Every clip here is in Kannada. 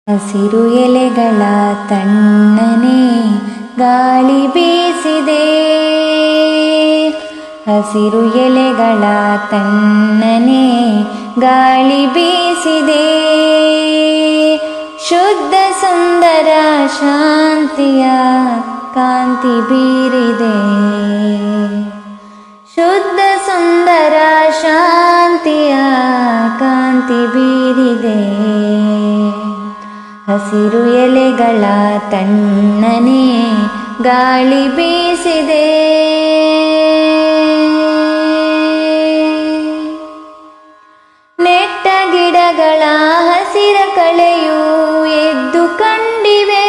ಹಸಿರು ಎಲೆಗಳ ತಣ್ಣನೆ ಗಾಳಿ ಬೀಸಿದೆ ಹಸಿರು ಎಲೆಗಳ ತಣ್ಣನೆ ಗಾಳಿ ಬೀಸಿದೆ ಶುದ್ಧ ಸುಂದರ ಶಾಂತಿಯ ಕಾಂತಿ ಬೀರಿದೆ ಶುದ್ಧ ಸುಂದರ ಶಾಂತಿಯ ಕಾಂತಿ ಬೀರಿದೆ ಹಸಿರು ಎಲೆಗಳ ತಣ್ಣನೆ ಗಾಳಿ ಬೀಸಿದೆ ನೆಟ್ಟ ಗಿಡಗಳ ಹಸಿರ ಕಳೆಯು ಎದ್ದು ಕಂಡಿವೆ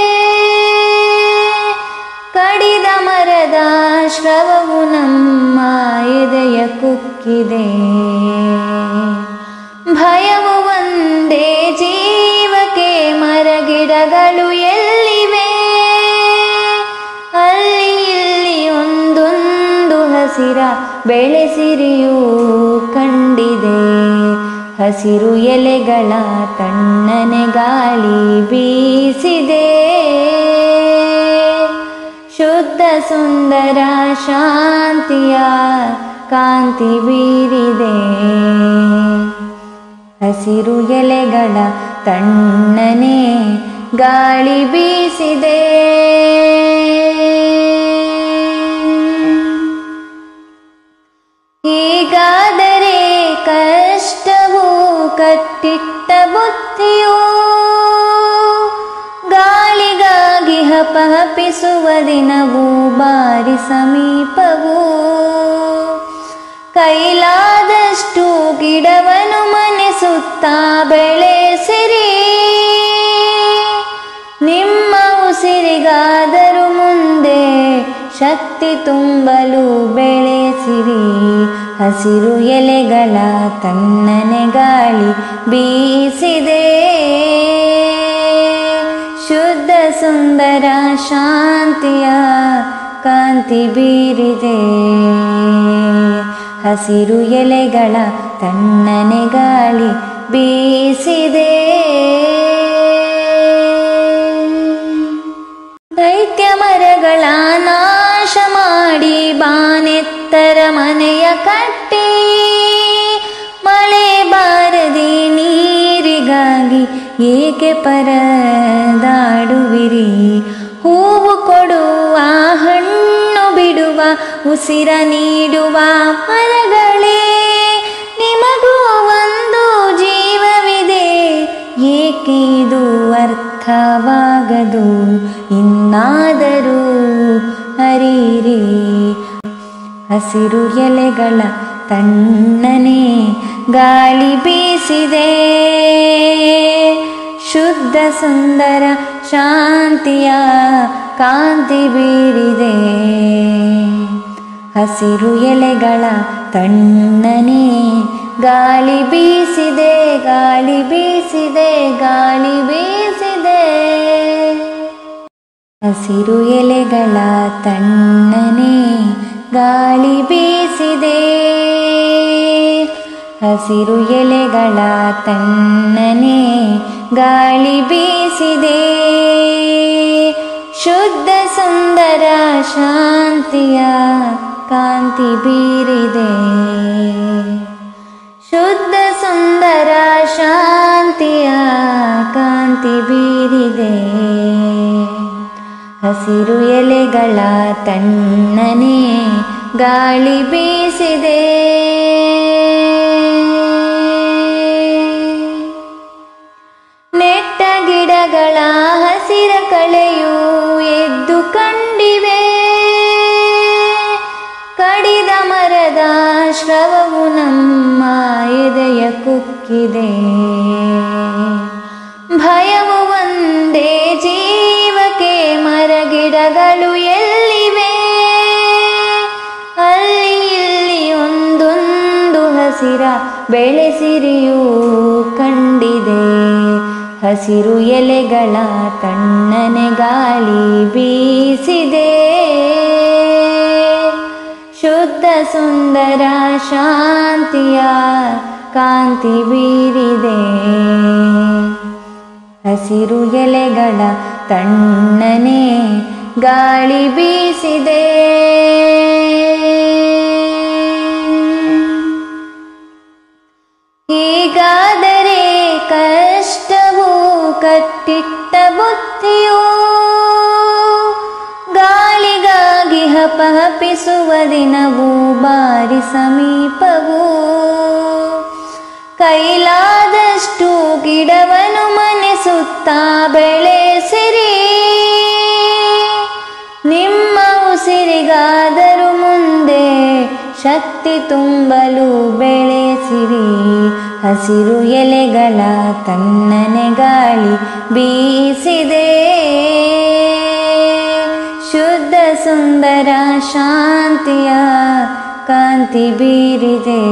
ಕಡಿದ ಮರದ ಶ್ರವವು ನಮ್ಮ ಎದೆಯ ಕುಕ್ಕಿದೆ ಭಯವು ಒಂದೇ ಜೀವಕ್ಕೆ ಮರಗಿಡಗಳು ಎಲ್ಲಿವೆ ಅಲ್ಲಿ ಇಲ್ಲಿ ಒಂದೊಂದು ಹಸಿರ ಬೆಳೆಸಿರಿಯೂ ಕಂಡಿದೆ ಹಸಿರು ಎಲೆಗಳ ತಣ್ಣನೆ ಗಾಳಿ ಬೀಸಿದೆ ಶುದ್ಧ ಸುಂದರ ಶಾಂತಿಯ ಕಾಂತಿ ಬೀರಿದೆ ಹಸಿರು ಎಲೆಗಳ ತಣ್ಣನೆ ಗಾಳಿ ಬೀಸಿದೆ ಹೀಗಾದರೆ ಕಷ್ಟವು ಕಟ್ಟಿಟ್ಟ ಬುದ್ಧಿಯು ಗಾಳಿಗಾಗಿ ಹಪಹಪಿಸುವ ದಿನವೂ ಬಾರಿ ಸಮೀಪವು ಕೈಲಾದಷ್ಟು ಗಿಡವನ್ನು ಮನೆಸುತ್ತಾ ಬೆಳೆಸಿರಿ ನಿಮ್ಮ ಉಸಿರಿಗಾದರೂ ಮುಂದೆ ಶಕ್ತಿ ತುಂಬಲು ಬೆಳೆಸಿರಿ ಹಸಿರು ಎಲೆಗಳ ತಣ್ಣನೆ ಗಾಳಿ ಬೀಸಿದೆ ಶುದ್ಧ ಸುಂದರ ಶಾಂತಿಯ ಕಾಂತಿ ಬೀರಿದೆ ಹಸಿರು ಎಲೆಗಳ ತಣ್ಣನೆ ಗಾಳಿ ಬೀಸಿದೆ ದೈತ್ಯ ಮರಗಳ ನಾಶ ಮಾಡಿ ಬಾನೆತ್ತರ ಮನೆಯ ಕಟ್ಟಿ ಮಳೆ ಬಾರದೆ ನೀರಿಗಾಗಿ ಏಕೆ ಪರದಾಡುವಿರಿ ಹೂವು ಕೊಡುವ ಹಣ್ಣು ಬಿಡುವ ಉಸಿರ ನೀಡುವ ಮರಗಳೇ ನಿಮಗೂ ಒಂದು ಜೀವವಿದೆ ಏಕೆ ಇದು ಅರ್ಥವಾಗದು ಇನ್ನಾದರೂ ಹರಿರಿ ಹಸಿರು ಎಲೆಗಳ ತಣ್ಣನೆ ಗಾಳಿ ಬೀಸಿದೆ ಶುದ್ಧ ಸುಂದರ ಶಾಂತಿಯ ಕಾಂತಿ ಬೀರಿದೆ ಹಸಿರು ಎಲೆಗಳ ತಣ್ಣನೆ ಗಾಳಿ ಬೀಸಿದೆ ಗಾಳಿ ಬೀಸಿದೆ ಗಾಳಿ ಬೀಸಿದೆ ಹಸಿರು ಎಲೆಗಳ ತಣ್ಣನೆ ಗಾಳಿ ಬೀಸಿದೆ ಹಸಿರು ಎಲೆಗಳ ತಣ್ಣನೆ ಗಾಳಿ ಬೀಸಿದೆ ಶುದ್ಧ ಸುಂದರ ಶಾಂತಿಯ ಕಾಂತಿ ಬೀರಿದೆ ಶುದ್ಧ ಸುಂದರ ಶಾಂತಿಯ ಕಾಂತಿ ಬೀರಿದೆ ಹಸಿರು ಎಲೆಗಳ ತಣ್ಣನೆ ಗಾಳಿ ಬೀಸಿದೆ ನೆಟ್ಟ ಗಿಡಗಳ ಹಸಿರ ಕಳೆಯು ಎದ್ದು ಕಂಡಿವೆ ಕಡಿದ ಮರದ ಶ್ರವವು ನಮ್ಮ ಎದೆಯ ಕುಕ್ಕಿದೆ ಭಯವು ಒಂದೇ ಜೀವಕ್ಕೆ ಮರಗಿಡಗಳು ಎಲ್ಲಿವೆ ಅಲ್ಲಿ ಇಲ್ಲಿ ಒಂದೊಂದು ಹಸಿರ ಬೆಳೆಸಿರಿಯೂ ಕಂಡಿದೆ ಹಸಿರು ಎಲೆಗಳ ತಣ್ಣನೆ ಗಾಳಿ ಬೀಸಿದೆ ಶುದ್ಧ ಸುಂದರ ಶಾಂತಿಯ ಕಾಂತಿ ಬೀರಿದೆ ಹಸಿರು ಎಲೆಗಳ ತಣ್ಣನೆ ಗಾಳಿ ಬೀಸಿದೆ ಹೀಗಾದರೆ ಕಷ್ಟವು ಕಟ್ಟಿಟ್ಟ ಬುದ್ಧಿಯು ಗಾಳಿಗಾಗಿ ಹಪಹಪಿಸುವ ದಿನವೂ ಬಾರಿ ಸಮೀಪವು ಕೈಲಾದಷ್ಟು ಗಿಡವನ್ನು ಮನೆಸುತ್ತಾ ಬೆಳೆಸಿರಿ ನಿಮ್ಮ ಉಸಿರಿಗಾದರೂ ಮುಂದೆ ಶಕ್ತಿ ತುಂಬಲು ಬೆಳೆಸಿರಿ ಹಸಿರು ಎಲೆಗಳ ತಣ್ಣನೆ ಗಾಳಿ ಬೀಸಿದೆ ಶುದ್ಧ ಸುಂದರ ಶಾಂತಿಯ ಕಾಂತಿ ಬೀರಿದೆ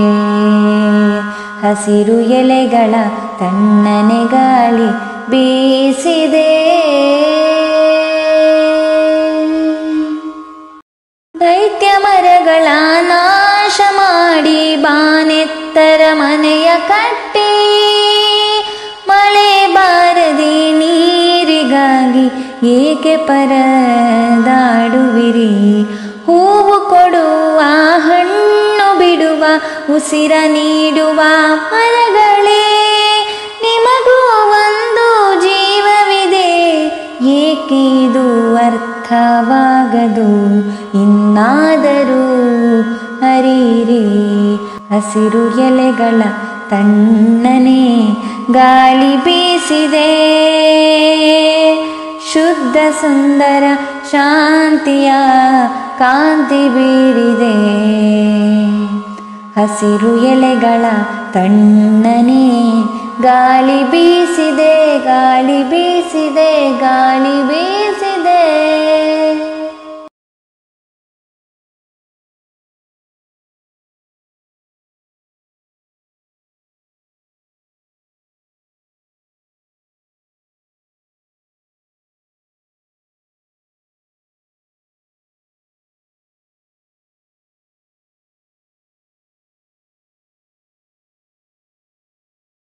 ಹಸಿರು ಎಲೆಗಳ ತಣ್ಣನೆ ಗಾಳಿ ಬೀಸಿದೆ ದೈತ್ಯ ಮರಗಳ ನಾಶ ಮಾಡಿ ಬಾನೆತ್ತರ ಮನೆಯ ಕಟ್ಟಿ ಮಳೆ ಬಾರದೆ ನೀರಿಗಾಗಿ ಏಕೆ ಪರದಾಡುವಿರಿ ಹೂವು ಕೊಡುವ ಹಣ್ಣು ಬಿಡುವ ಉಸಿರ ನೀಡುವ ಮರಗಳೇ ನಿಮಗೂ ಒಂದು ಜೀವವಿದೆ ಏಕೆ ಇದು ಅರ್ಥವಾಗದು ಇನ್ನಾದರೂ ಹರಿರಿ ಹಸಿರು ಎಲೆಗಳ ತಣ್ಣನೆ ಗಾಳಿ ಬೀಸಿದೆ ಶುದ್ಧ ಸುಂದರ ಶಾಂತಿಯ ಕಾಂತಿ ಬೀರಿದೆ ಹಸಿರು ಎಲೆಗಳ ತಣ್ಣನೆ ಗಾಳಿ ಬೀಸಿದೆ ಗಾಳಿ ಬೀಸಿದೆ ಗಾಳಿ ಬೀ